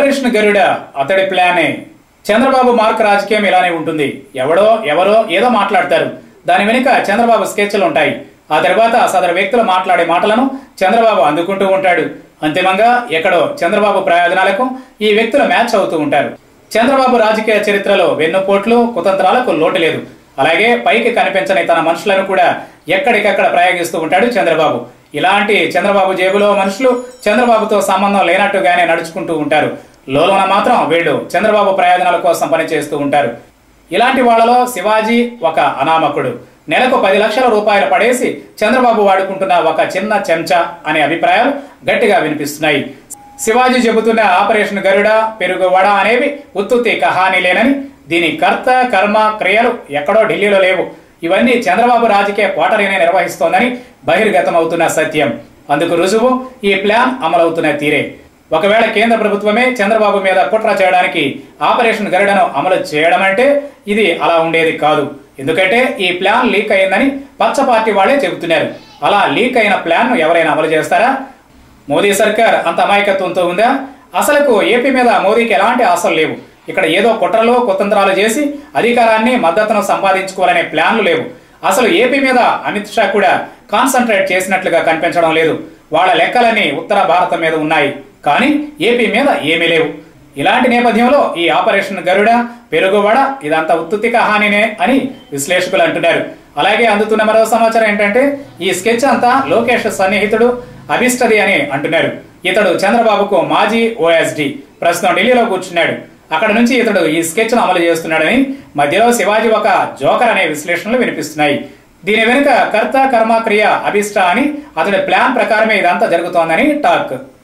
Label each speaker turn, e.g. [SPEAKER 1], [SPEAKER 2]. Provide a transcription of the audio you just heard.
[SPEAKER 1] operation గరుడ అతడి ప్లానే Chandrababu mark రాజకీయం ఇలానే ఉంటుంది ఎవడో ఎవరో ఏదో మాట్లాడతారు దాని వెనుక చంద్రబాబు స్కెచ్లు ఉంటాయి ఆ తర్వాత సదరు వ్యక్తులు మాట్లాడే మాటలను చంద్రబాబు అందుకుంటూ ఉంటాడు అంతిమంగా ఎక్కడో చంద్రబాబు ప్రయోజనాలకు ఈ వ్యక్తులు మ్యాచ్ అవుతూ ఉంటారు చంద్రబాబు రాజకీయ చరిత్రలో వెన్నుపోట్లు కుతంత్రాలకు లోటు లేదు అలాగే పైకి కనిపించని తన మనుషులను కూడా ఎక్కడికక్కడ ప్రయోగిస్తూ ఉంటాడు చంద్రబాబు ఇలాంటి చంద్రబాబు జేబులో మనుషులు చంద్రబాబుతో సంబంధం లేనట్టుగానే నడుచుకుంటూ ఉంటారు లోలోన మాత్రం వీళ్ళు చంద్రబాబు ప్రయోజనాల కోసం పనిచేస్తూ ఉంటారు ఇలాంటి వాళ్ళలో శివాజీ ఒక అనామకుడు నెలకు పది లక్షల రూపాయలు పడేసి చంద్రబాబు వాడుకుంటున్న ఒక చిన్న చెంచా అనే అభిప్రాయాలు గట్టిగా వినిపిస్తున్నాయి శివాజీ చెబుతున్న ఆపరేషన్ గరుడ పెరుగు వడ అనేవి ఉత్తుత్తి కహానీలేనని దీని కర్త కర్మ క్రియలు ఎక్కడో ఢిల్లీలో లేవు ఇవన్నీ చంద్రబాబు రాజకీయ కోటరీనే నిర్వహిస్తోందని బహిర్గతమవుతున్న సత్యం అందుకు రుజువు ఈ ప్లాన్ అమలవుతున్న తీరే ఒకవేళ కేంద్ర ప్రభుత్వమే చంద్రబాబు మీద కుట్ర చేయడానికి ఆపరేషన్ గరుడను అమలు చేయడం అంటే ఇది అలా ఉండేది కాదు ఎందుకంటే ఈ ప్లాన్ లీక్ అయిందని పచ్చ పార్టీ వాళ్ళే చెబుతున్నారు అలా లీక్ అయిన ప్లాన్ ను ఎవరైనా అమలు చేస్తారా మోదీ సర్కార్ అంత అమాయకత్వంతో ఉందా అసలుకు ఏపీ మీద మోదీకి ఎలాంటి ఆశలు లేవు ఇక్కడ ఏదో కుట్రలు కుతంత్రాలు చేసి అధికారాన్ని మద్దతును సంపాదించుకోవాలనే ప్లాన్లు లేవు అసలు ఏపీ మీద అమిత్ షా కూడా కాన్సన్ట్రేట్ చేసినట్లుగా కనిపించడం లేదు వాళ్ళ లెక్కలన్నీ ఉత్తర భారతం మీద ఉన్నాయి కానీ ఏపీ మీద ఏమీ లేవు ఇలాంటి నేపథ్యంలో ఈ ఆపరేషన్ గరుడ పెరుగుబడ ఇదంతా ఉత్తుత్తి కహానినే అని విశ్లేషకులు అంటున్నారు అలాగే అందుతున్న మరో సమాచారం ఏంటంటే ఈ స్కెచ్ అంతా లోకేష్ సన్నిహితుడు అభిష్టది అని అంటున్నారు ఇతడు చంద్రబాబుకు మాజీ ఓఎస్డి ప్రస్తుతం ఢిల్లీలో కూర్చున్నాడు అక్కడ నుంచి ఇతడు ఈ స్కెచ్ ను అమలు చేస్తున్నాడని మధ్యలో శివాజీ ఒక జోకర్ అనే విశ్లేషణలు వినిపిస్తున్నాయి దీని వెనుక కర్త కర్మ క్రియ అభిష్ట అని అతడి ప్లాన్ ప్రకారమే ఇదంతా జరుగుతోందని టాక్